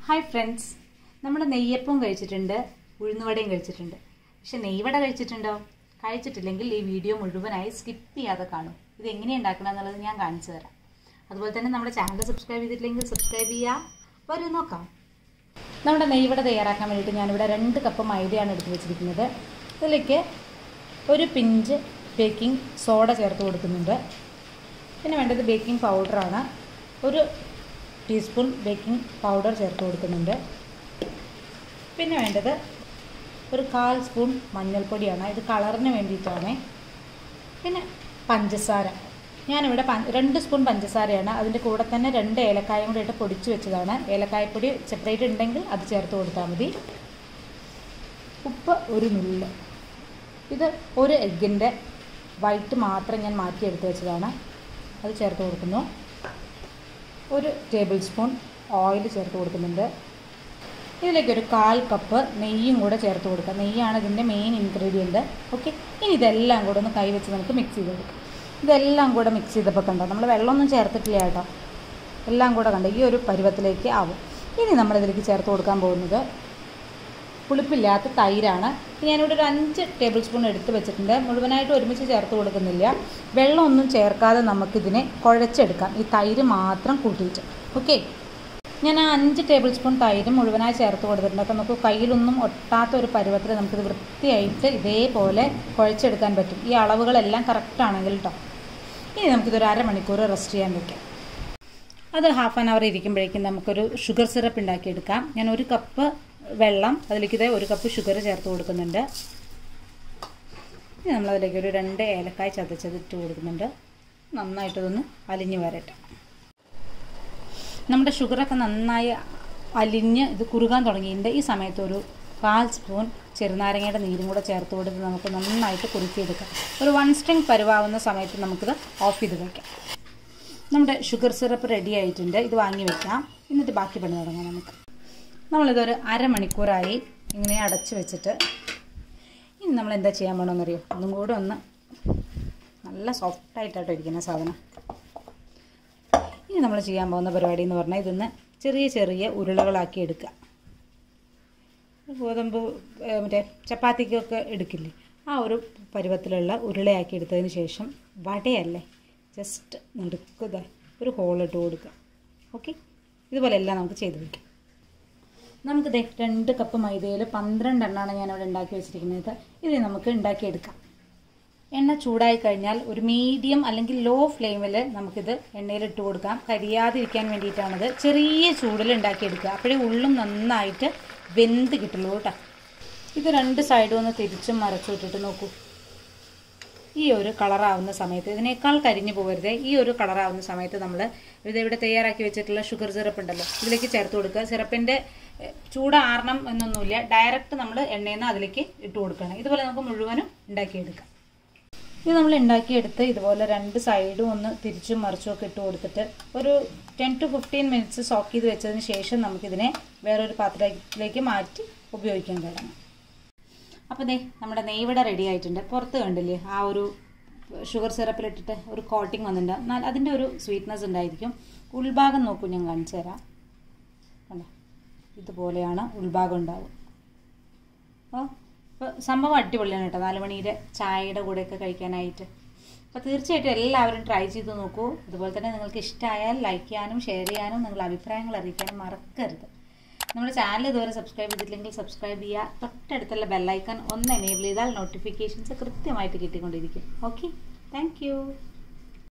hi friends നമ്മൾ നെയ്യപ്പവും കഴിച്ചിട്ടുണ്ട് ഉഴുന്നുവടയും കഴിച്ചിട്ടുണ്ട് പക്ഷെ നെയ്വട കഴിച്ചിട്ടുണ്ടോ കഴിച്ചിട്ടില്ലെങ്കിൽ ഈ വീഡിയോ മുഴുവനായി സ്കിപ്പ് ചെയ്യാതെ കാണും ഇത് എങ്ങനെയാണ് ഉണ്ടാക്കണം എന്നുള്ളത് ഞാൻ കാണിച്ചു തരാം അതുപോലെ തന്നെ നമ്മുടെ ചാനൽ സബ്സ്ക്രൈബ് ചെയ്തിട്ടില്ലെങ്കിൽ സബ്സ്ക്രൈബ് ചെയ്യുക വരും നോക്കാം നമ്മുടെ നെയ്വട തയ്യാറാക്കാൻ വേണ്ടിയിട്ട് ഞാനിവിടെ രണ്ട് കപ്പ് മൈദയാണ് എടുത്ത് വെച്ചിരിക്കുന്നത് ഇതിലേക്ക് ഒരു പിഞ്ച് ബേക്കിംഗ് സോഡ ചേർത്ത് കൊടുക്കുന്നുണ്ട് പിന്നെ വേണ്ടത് ബേക്കിംഗ് പൗഡറാണ് ഒരു ടീസ്പൂൺ ബേക്കിംഗ് പൗഡർ ചേർത്ത് കൊടുക്കുന്നുണ്ട് പിന്നെ വേണ്ടത് ഒരു കാൽ സ്പൂൺ മഞ്ഞൾപ്പൊടിയാണ് ഇത് കളറിന് വേണ്ടിയിട്ടാണ് പിന്നെ പഞ്ചസാര ഞാനിവിടെ പ രണ്ട് സ്പൂൺ പഞ്ചസാരയാണ് അതിൻ്റെ കൂടെ തന്നെ രണ്ട് ഏലക്കായും കൂടെ ഇട്ട് പൊടിച്ച് വെച്ചതാണ് ഏലക്കായപ്പൊടി സെപ്പറേറ്റ് ഉണ്ടെങ്കിൽ അത് ചേർത്ത് കൊടുത്താൽ മതി ഉപ്പ് ഒരു നുള്ള് ഇത് ഒരു എഗ്ഗിൻ്റെ വൈറ്റ് മാത്രം ഞാൻ മാറ്റിയെടുത്ത് വെച്ചതാണ് അത് ചേർത്ത് കൊടുക്കുന്നു ഒരു ടേബിൾ സ്പൂൺ ഓയിൽ ചേർത്ത് കൊടുക്കുന്നുണ്ട് ഇതിലേക്ക് ഒരു കാൽ കപ്പ് നെയ്യും കൂടെ ചേർത്ത് കൊടുക്കുക നെയ്യാണ് ഇതിൻ്റെ മെയിൻ ഇൻഗ്രീഡിയൻറ്റ് ഓക്കെ ഇനി ഇതെല്ലാം കൂടെ ഒന്ന് കൈ വെച്ച് നമുക്ക് മിക്സ് ചെയ്ത് കൊടുക്കാം ഇതെല്ലാം കൂടെ മിക്സ് ചെയ്തപ്പോൾ കണ്ടോ നമ്മൾ വെള്ളമൊന്നും ചേർത്തിട്ടില്ല കേട്ടോ എല്ലാം കൂടെ കണ്ടോ ഈ ഒരു പരുവത്തിലേക്ക് ആവും ഇനി നമ്മളിതിലേക്ക് ചേർത്ത് കൊടുക്കാൻ പോകുന്നത് പുളിപ്പില്ലാത്ത തൈരാണ് ഞാനിവിടെ ഒരു അഞ്ച് ടേബിൾ സ്പൂൺ എടുത്ത് വെച്ചിട്ടുണ്ട് മുഴുവനായിട്ട് ഒരുമിച്ച് ചേർത്ത് കൊടുക്കുന്നില്ല വെള്ളമൊന്നും ചേർക്കാതെ നമുക്കിതിനെ കുഴച്ചെടുക്കാം ഈ തൈര് മാത്രം കൂട്ടിയിട്ട് ഓക്കെ ഞാൻ ആ അഞ്ച് ടേബിൾ സ്പൂൺ തൈര് മുഴുവനായി ചേർത്ത് കൊടുത്തിട്ടുണ്ട് അപ്പോൾ നമുക്ക് കയ്യിലൊന്നും ഒട്ടാത്ത ഒരു പരുവത്തിൽ നമുക്കിത് വൃത്തിയായിട്ട് ഇതേപോലെ കുഴച്ചെടുക്കാൻ പറ്റും ഈ അളവുകളെല്ലാം കറക്റ്റ് ആണെങ്കിൽ കേട്ടോ ഇനി നമുക്കിതൊരു അരമണിക്കൂർ റെസ്റ്റ് ചെയ്യാൻ വെക്കാം അത് ഹാഫ് ആൻ അവർ ഇരിക്കുമ്പോഴേക്കും നമുക്കൊരു ഷുഗർ സിറപ്പ് ഉണ്ടാക്കിയെടുക്കാം ഞാൻ ഒരു കപ്പ് വെള്ളം അതിലേക്ക് ഇതേ ഒരു കപ്പ് ഷുഗർ ചേർത്ത് കൊടുക്കുന്നുണ്ട് ഇനി നമ്മളതിലേക്ക് ഒരു രണ്ട് ഏലക്കായ ചതച്ചതിട്ട് കൊടുക്കുന്നുണ്ട് നന്നായിട്ടതൊന്ന് അലിഞ്ഞ് വരട്ടെ നമ്മുടെ ഷുഗറൊക്കെ നന്നായി അലിഞ്ഞ് ഇത് കുറുകാൻ തുടങ്ങിയിട്ടുണ്ട് ഈ സമയത്ത് ഒരു കാൽ സ്പൂൺ ചെറുനാരങ്ങയുടെ നീരും കൂടെ ചേർത്ത് കൊടുത്ത് നമുക്ക് നന്നായിട്ട് കുറുക്കിയെടുക്കാം ഒരു വൺ സ്ട്രിങ് പരുവാവുന്ന സമയത്ത് നമുക്കിത് ഓഫ് ചെയ്ത് വയ്ക്കാം നമ്മുടെ ഷുഗർ സിറപ്പ് റെഡി ആയിട്ടുണ്ട് ഇത് വാങ്ങി വെക്കാം എന്നിട്ട് ബാക്കി പണി തുടങ്ങാം നമുക്ക് നമ്മളിതൊരു അരമണിക്കൂറായി ഇങ്ങനെ അടച്ചു വെച്ചിട്ട് ഇനി നമ്മൾ എന്താ ചെയ്യാൻ പോകണമെന്നറിയോ ഒന്നും കൂടെ ഒന്ന് നല്ല സോഫ്റ്റായിട്ടാട്ടോ ഇരിക്കുന്ന സാധനം ഇനി നമ്മൾ ചെയ്യാൻ പോകുന്ന പരിപാടി എന്ന് പറഞ്ഞാൽ ഇതൊന്ന് ചെറിയ ചെറിയ ഉരുളകളാക്കി എടുക്കുക ഗോതമ്പ് മറ്റേ ചപ്പാത്തിക്കൊക്കെ എടുക്കില്ലേ ആ ഒരു പരുവത്തിലുള്ള ഉരുളയാക്കി എടുത്തതിന് ശേഷം വടയല്ലേ ജസ്റ്റ് നടുക്കുക ഒരു ഹോളിട്ട് കൊടുക്കുക ഓക്കെ ഇതുപോലെ എല്ലാം നമുക്ക് ചെയ്ത് വയ്ക്കാം നമുക്കിത് രണ്ട് കപ്പ് മൈദയിൽ പന്ത്രണ്ട് എണ്ണമാണ് ഞാനിവിടെ ഉണ്ടാക്കി വെച്ചിരിക്കുന്നത് ഇത് നമുക്ക് ഉണ്ടാക്കിയെടുക്കാം എണ്ണ ചൂടായി കഴിഞ്ഞാൽ ഒരു മീഡിയം അല്ലെങ്കിൽ ലോ ഫ്ലെയിമിൽ നമുക്കിത് എണ്ണയിൽ ഇട്ട് കൊടുക്കാം കരിയാതിരിക്കാൻ വേണ്ടിയിട്ടാണിത് ചെറിയ ചൂടിൽ ഉണ്ടാക്കിയെടുക്കുക അപ്പോഴേ ഉള്ളും നന്നായിട്ട് വെന്ത് കിട്ടുള്ളൂ കേട്ടോ ഇത് രണ്ട് സൈഡും ഒന്ന് തിരിച്ചും മറച്ചു ഇട്ടിട്ട് നോക്കൂ ഈ ഒരു കളറാവുന്ന സമയത്ത് ഇതിനേക്കാൾ കരിഞ്ഞു പോകരുത് ഈ ഒരു കളറാവുന്ന സമയത്ത് നമ്മൾ ഇത് ഇവിടെ തയ്യാറാക്കി വെച്ചിട്ടുള്ള ഷുഗർ സിറപ്പ് ഉണ്ടല്ലോ ഇതിലേക്ക് ചേർത്ത് കൊടുക്കുക സിറപ്പിൻ്റെ ചൂടാറണം എന്നൊന്നുമില്ല ഡയറക്റ്റ് നമ്മൾ എണ്ണയിൽ നിന്ന് അതിലേക്ക് ഇട്ട് കൊടുക്കണം ഇതുപോലെ നമുക്ക് മുഴുവനും ഉണ്ടാക്കിയെടുക്കാം ഇത് നമ്മൾ ഉണ്ടാക്കിയെടുത്ത് ഇതുപോലെ രണ്ട് സൈഡും ഒന്ന് തിരിച്ചും മറിച്ചും ഒക്കെ ഇട്ട് കൊടുത്തിട്ട് ഒരു ten to fifteen minutes soak ചെയ്ത് വെച്ചതിന് ശേഷം നമുക്കിതിനെ വേറൊരു പാത്രത്തിലേക്ക് മാറ്റി ഉപയോഗിക്കാൻ തുടങ്ങാം അപ്പോൾ ദേ നമ്മുടെ നെയ്വട റെഡി ആയിട്ടുണ്ട് പുറത്ത് കണ്ടില്ലേ ആ ഒരു ഷുഗർ സിറപ്പിലിട്ടിട്ട് ഒരു കോട്ടിങ് വന്നിട്ടുണ്ട് എന്നാൽ അതിൻ്റെ ഒരു സ്വീറ്റ്നെസ് ഉണ്ടായിരിക്കും ഉൾഭാഗം നോക്കൂ ഞാൻ കാണിച്ചു തരാം കണ്ടോ ഇതുപോലെയാണ് ഉൾഭാഗം ഉണ്ടാവും അപ്പോൾ ഇപ്പോൾ സംഭവം അടിപൊളിയാണ് കേട്ടോ നാല് മണിയുടെ ചായയുടെ കൂടെയൊക്കെ കഴിക്കാനായിട്ട് അപ്പോൾ തീർച്ചയായിട്ടും എല്ലാവരും ട്രൈ ചെയ്ത് നോക്കൂ അതുപോലെ തന്നെ നിങ്ങൾക്ക് ഇഷ്ടമായാൽ ലൈക്ക് ചെയ്യാനും ഷെയർ ചെയ്യാനും നിങ്ങളുടെ അഭിപ്രായങ്ങൾ അറിയിക്കാനും മറക്കരുത് നമ്മുടെ ചാനൽ ഇതുവരെ സബ്സ്ക്രൈബ് ചെയ്തിട്ടില്ലെങ്കിൽ സബ്സ്ക്രൈബ് ചെയ്യുക തൊട്ടടുത്തുള്ള ബെല്ലൈക്കൺ ഒന്ന് എനേബിൾ ചെയ്താൽ നോട്ടിഫിക്കേഷൻസ് കൃത്യമായിട്ട് കിട്ടിക്കൊണ്ടിരിക്കും ഓക്കെ താങ്ക്